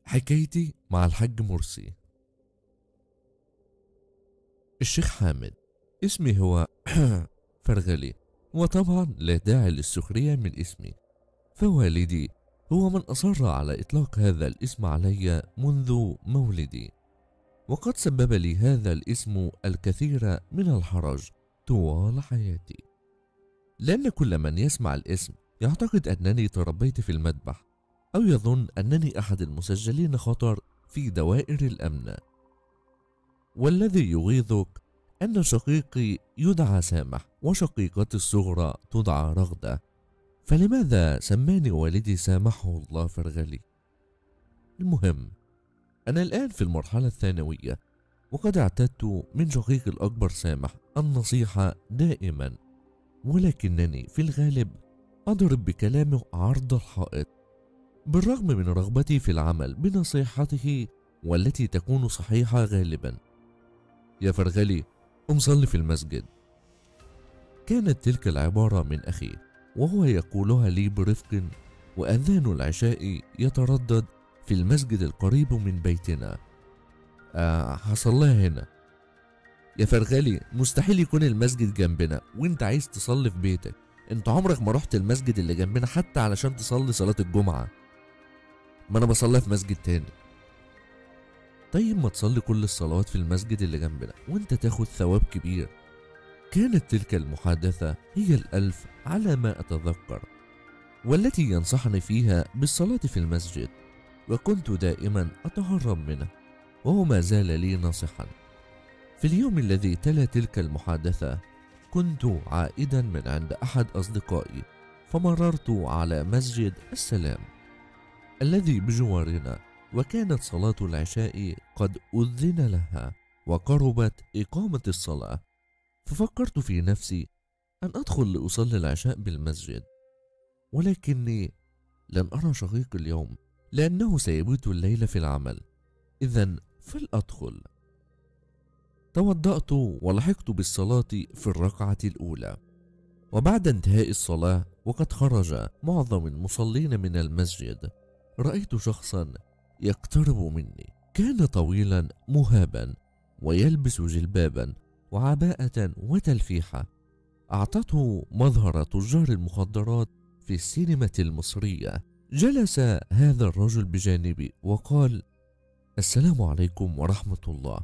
حكايتي مع الحاج مرسي الشيخ حامد اسمي هو فرغلي وطبعا لا داعي للسخرية من اسمي فوالدي هو من أصر على إطلاق هذا الاسم علي منذ مولدي وقد سبب لي هذا الاسم الكثير من الحرج طوال حياتي لأن كل من يسمع الاسم يعتقد أنني تربيت في المذبح أو يظن أنني أحد المسجلين خطر في دوائر الأمن والذي يغيظك أن شقيقي يدعى سامح وشقيقتي الصغرى تدعى رغدة فلماذا سماني والدي سامحه الله فرغلي المهم أنا الآن في المرحلة الثانوية وقد اعتدت من شقيقي الأكبر سامح النصيحة دائما ولكنني في الغالب أضرب بكلامه عرض الحائط بالرغم من رغبتي في العمل بنصيحته والتي تكون صحيحة غالبا يا فرغلي قم صلي في المسجد كانت تلك العبارة من أخي وهو يقولها لي برفق وأذان العشاء يتردد في المسجد القريب من بيتنا آه هصليها هنا يا فرغلي مستحيل يكون المسجد جنبنا وانت عايز تصلي في بيتك انت عمرك ما رحت المسجد اللي جنبنا حتى علشان تصلي صلاة الجمعة ما انا بصلي في مسجد تاني طيب ما تصلي كل الصلوات في المسجد اللي جنبنا وانت تاخد ثواب كبير كانت تلك المحادثة هي الألف على ما أتذكر والتي ينصحني فيها بالصلاة في المسجد وكنت دائما أتهرب منه وهو ما زال لي ناصحا في اليوم الذي تلا تلك المحادثة كنت عائدا من عند أحد أصدقائي فمررت على مسجد السلام الذي بجوارنا وكانت صلاة العشاء قد أذن لها وقربت إقامة الصلاة ففكرت في نفسي أن أدخل لأصلي العشاء بالمسجد ولكني لن أرى شقيق اليوم لأنه سيبيت الليل في العمل إذا فلأدخل توضأت ولحقت بالصلاة في الركعة الأولى وبعد انتهاء الصلاة وقد خرج معظم المصلين من المسجد رأيت شخصا يقترب مني كان طويلا مهابا ويلبس جلبابا وعباءة وتلفيحة أعطته مظهر تجار المخدرات في السينما المصرية جلس هذا الرجل بجانبي وقال السلام عليكم ورحمة الله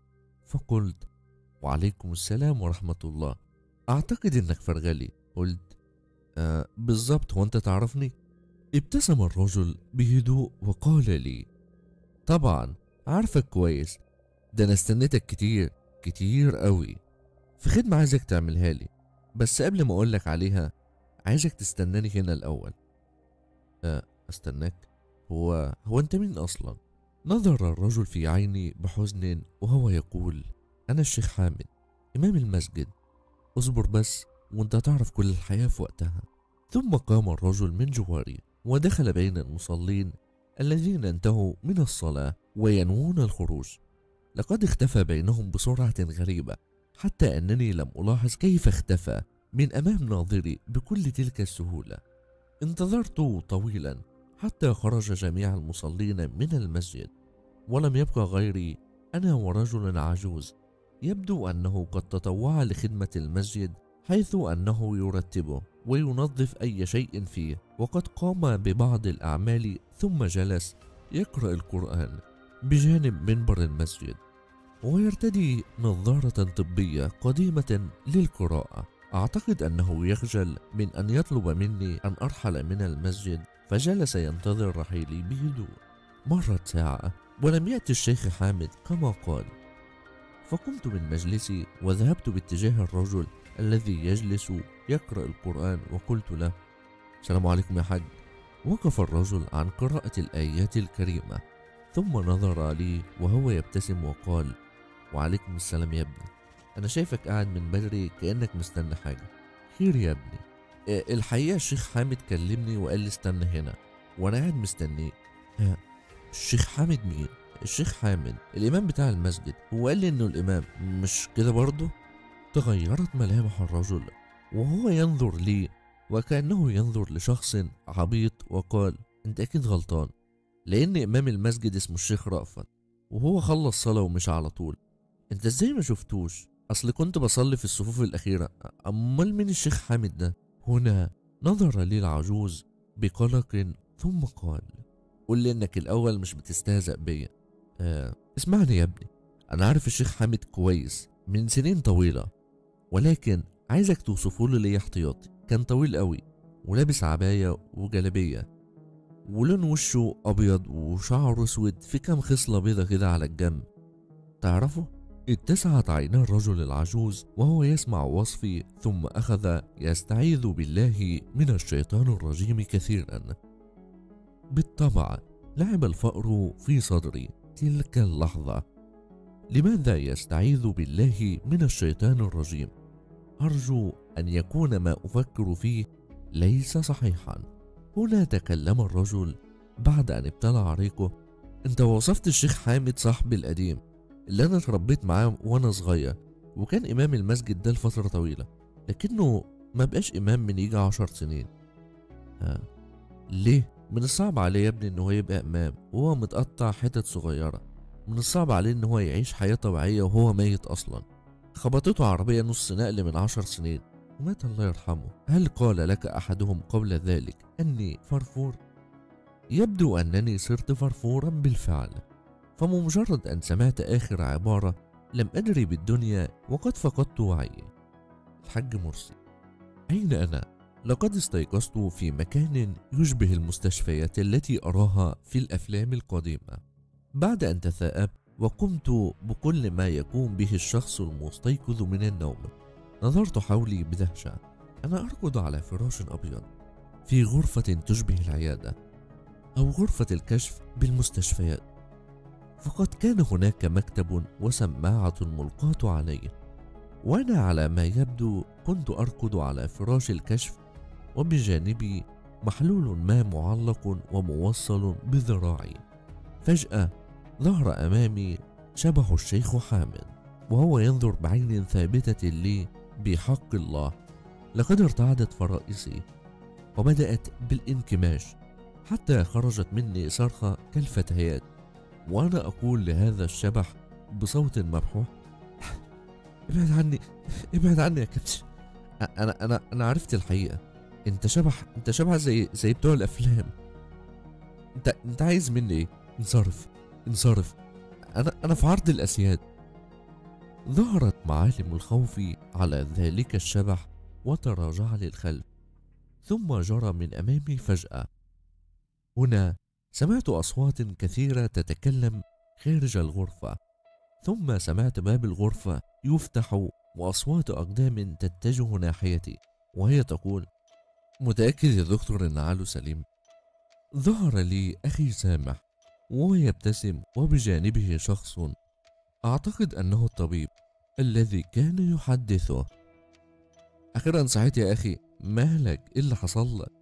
فقلت وعليكم السلام ورحمة الله أعتقد إنك فرغلي قلت آه بالظبط وأنت تعرفني ابتسم الرجل بهدوء وقال لي طبعا عارفك كويس ده أنا استنيتك كتير كتير قوي في خدمة عايزك تعملها لي بس قبل ما أقولك عليها عايزك تستناني هنا الأول أه أستناك هو هو أنت مين أصلا؟ نظر الرجل في عيني بحزن وهو يقول أنا الشيخ حامد إمام المسجد اصبر بس وانت تعرف كل الحياة في وقتها ثم قام الرجل من جواري ودخل بين المصلين الذين انتهوا من الصلاة وينوون الخروج لقد اختفى بينهم بسرعة غريبة حتى أنني لم ألاحظ كيف اختفى من أمام ناظري بكل تلك السهولة انتظرت طويلا حتى خرج جميع المصلين من المسجد ولم يبقى غيري أنا ورجل عجوز يبدو أنه قد تطوع لخدمة المسجد حيث أنه يرتبه وينظف أي شيء فيه وقد قام ببعض الأعمال ثم جلس يقرأ القرآن بجانب منبر المسجد ويرتدي نظارة طبية قديمة للقراءة أعتقد أنه يخجل من أن يطلب مني أن أرحل من المسجد فجلس ينتظر رحيلي بهدوء مرت ساعة ولم يأتي الشيخ حامد كما قال فقمت من مجلسي وذهبت باتجاه الرجل الذي يجلس يقرأ القرآن وقلت له السلام عليكم يا حاج وقف الرجل عن قراءة الآيات الكريمة ثم نظر لي وهو يبتسم وقال وعليكم السلام يا ابني أنا شايفك قاعد من بدري كأنك مستني حاجة خير يا ابني آه، الحقيقة الشيخ حامد كلمني وقال لي استنى هنا وأنا قاعد مستنيه آه، الشيخ حامد مين؟ الشيخ حامد الإمام بتاع المسجد هو قال لي إنه الإمام مش كده برضه؟ تغيرت ملامح الرجل وهو ينظر لي وكأنه ينظر لشخص عبيط وقال أنت أكيد غلطان لأن إمام المسجد اسمه الشيخ رأفت وهو خلص صلاة ومشى على طول انت ازاي ما شفتوش اصل كنت بصلي في الصفوف الأخيرة أمال مين الشيخ حامد ده هنا نظر لي العجوز بقلق ثم قال قول لي انك الاول مش بتستهزأ بيا آه اسمعني يا ابني انا عارف الشيخ حامد كويس من سنين طويلة ولكن عايزك توصفه لي ليه احتياطي كان طويل قوي ولابس عباية وجلبية ولون وشه أبيض وشعره أسود في كام خصلة بيضة كده على الجنب تعرفه؟ اتسعت عينا الرجل العجوز وهو يسمع وصفي ثم أخذ يستعيذ بالله من الشيطان الرجيم كثيرا بالطبع لعب الفأر في صدري تلك اللحظة لماذا يستعيذ بالله من الشيطان الرجيم أرجو أن يكون ما أفكر فيه ليس صحيحا هنا تكلم الرجل بعد أن ابتلع ريقه أنت وصفت الشيخ حامد صاحبي القديم اللي أنا اتربيت معاه وأنا صغير وكان إمام المسجد ده لفترة طويلة لكنه ما بقاش إمام من يجي عشر سنين ها ليه؟ من الصعب عليه يا ابني إن هو يبقى إمام وهو متقطع حتت صغيرة من الصعب عليه إن هو يعيش حياة طبيعية وهو ميت أصلا خبطته عربية نص نقل من عشر سنين ومات الله يرحمه هل قال لك أحدهم قبل ذلك أني فرفور؟ يبدو أنني صرت فرفورا بالفعل فمجرد أن سمعت آخر عبارة لم أدري بالدنيا وقد فقدت وعيي الحاج مرسي أين أنا؟ لقد استيقظت في مكان يشبه المستشفيات التي أراها في الأفلام القديمة بعد أن تثاءبت وقمت بكل ما يقوم به الشخص المستيقظ من النوم نظرت حولي بدهشة أنا أرقد على فراش أبيض في غرفة تشبه العيادة أو غرفة الكشف بالمستشفيات فقد كان هناك مكتب وسماعة ملقاة عليه وأنا على ما يبدو كنت أرقد على فراش الكشف وبجانبي محلول ما معلق وموصل بذراعي فجأة ظهر أمامي شبه الشيخ حامد وهو ينظر بعين ثابتة لي بحق الله لقد ارتعدت فرائسي وبدأت بالانكماش حتى خرجت مني صرخة كالفتيات وأنا أقول لهذا الشبح بصوت مبحوح ابعد عني ابعد عني يا كبش أنا أنا أنا عرفت الحقيقة أنت شبح أنت شبح زي زي بتوع الأفلام أنت أنت عايز مني إيه؟ انصرف انصرف أنا أنا في عرض الأسياد ظهرت معالم الخوف على ذلك الشبح وتراجع للخلف ثم جرى من أمامي فجأة هنا سمعت أصوات كثيرة تتكلم خارج الغرفة ثم سمعت باب الغرفة يفتح وأصوات أقدام تتجه ناحيتي وهي تقول متأكد يا دكتور إن عاله سليم ظهر لي أخي سامح وهو يبتسم وبجانبه شخص أعتقد أنه الطبيب الذي كان يحدثه أخيرا صحيت يا أخي مالك إيه اللي حصل لك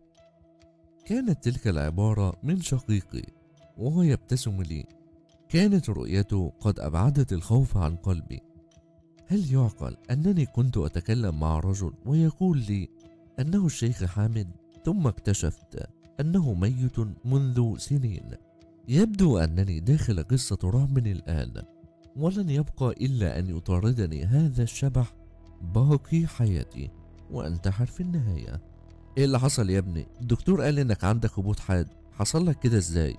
كانت تلك العبارة من شقيقي وهو يبتسم لي كانت رؤيته قد أبعدت الخوف عن قلبي هل يعقل أنني كنت أتكلم مع رجل ويقول لي أنه الشيخ حامد ثم اكتشفت أنه ميت منذ سنين يبدو أنني داخل قصة رعب الآن ولن يبقى إلا أن يطاردني هذا الشبح باقي حياتي وأنتحر في النهاية إيه اللي حصل يا ابني؟ الدكتور قال إنك عندك هبوط حاد حصل لك كده إزاي؟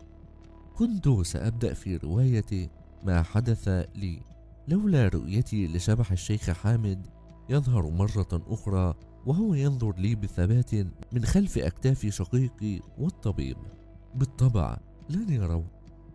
كنت سأبدأ في رواية ما حدث لي لولا رؤيتي لشبح الشيخ حامد يظهر مرة أخرى وهو ينظر لي بثبات من خلف أكتاف شقيقي والطبيب بالطبع لن يروا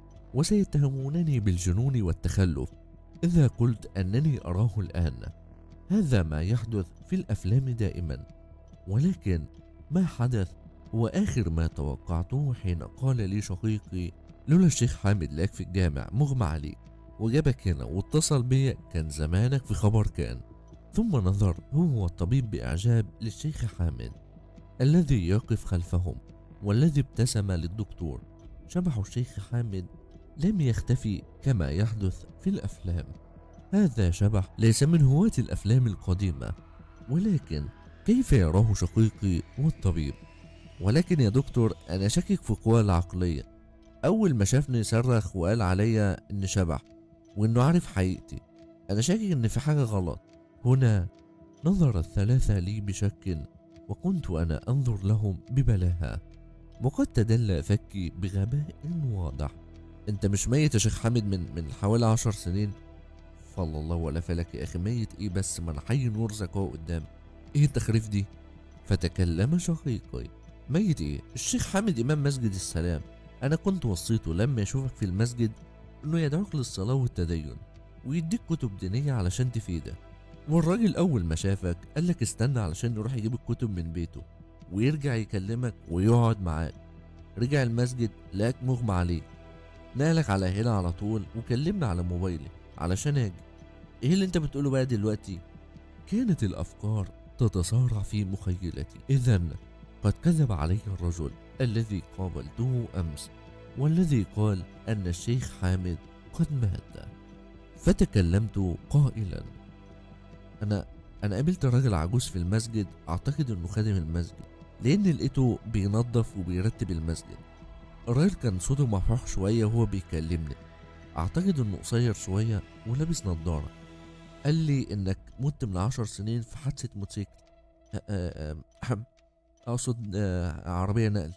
وسيتهمونني بالجنون والتخلف إذا قلت أنني أراه الآن هذا ما يحدث في الأفلام دائما ولكن ما حدث هو آخر ما توقعته حين قال لي شقيقي لولا الشيخ حامد لك في الجامع مغمى عليك وجابك هنا واتصل بي كان زمانك في خبر كان ثم نظر هو الطبيب بإعجاب للشيخ حامد الذي يقف خلفهم والذي ابتسم للدكتور شبح الشيخ حامد لم يختفي كما يحدث في الافلام هذا شبح ليس من هواة الافلام القديمه ولكن كيف يراه شقيقي والطبيب ولكن يا دكتور انا شاكك في قواه العقليه أول ما شافني صرخ وقال عليا إني شبح وإنه عارف حقيقتي أنا شاكك إن في حاجة غلط هنا نظر الثلاثة لي بشك وكنت أنا أنظر لهم ببلاهة وقد تدلى فكي بغباء واضح انت مش ميت يا شيخ حامد من من حوالي عشر سنين فالله الله ولا فلك يا اخي ميت ايه بس ما انا حي نورزك اهو قدام ايه التخريف دي فتكلم شقيقي ميت ايه الشيخ حامد امام مسجد السلام انا كنت وصيته لما يشوفك في المسجد انه يدعوك للصلاه والتدين ويديك كتب دينيه علشان تفيدك والراجل اول ما شافك قال لك استنى علشان يروح يجيب الكتب من بيته ويرجع يكلمك ويقعد معاك رجع المسجد لقاك مغمى عليه نقلك على هنا على طول وكلمنا على موبايلي علشان اجي ايه اللي انت بتقوله بقى دلوقتي كانت الافكار تتصارع في مخيلتي اذا قد كذب علي الرجل الذي قابلته امس والذي قال ان الشيخ حامد قد مات فتكلمت قائلا انا انا قابلت راجل عجوز في المسجد اعتقد انه خادم المسجد لان لقيته بينظف وبيرتب المسجد الراجل كان صوته مفحوح شويه وهو بيكلمني اعتقد انه قصير شويه ولابس نظاره قال لي انك مت من عشر سنين في حادثه موتوسيكل أ- أ- أ- اقصد آه، عربيه نقل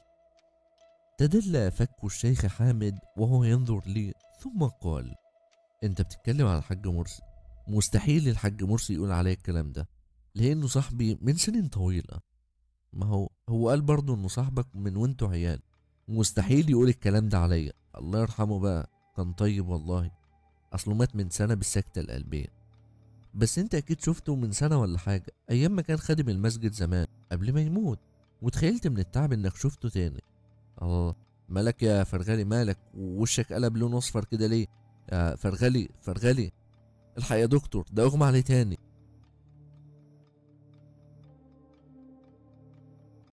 تدلى فك الشيخ حامد وهو ينظر لي ثم قال انت بتتكلم على الحاج مرسي مستحيل الحاج مرسي يقول عليا الكلام ده لانه صاحبي من سنين طويله ما هو هو قال برضه انه صاحبك من وانتوا عيال مستحيل يقول الكلام ده عليا الله يرحمه بقى كان طيب والله اصله مات من سنه بالسكته القلبيه بس انت اكيد شفته من سنه ولا حاجه ايام ما كان خادم المسجد زمان قبل ما يموت وتخيلت من التعب انك شفته تاني الله مالك يا فرغلي مالك ووشك قلب لون اصفر كده ليه يا فرغلي فرغلي الحق يا دكتور ده اغمى عليه تاني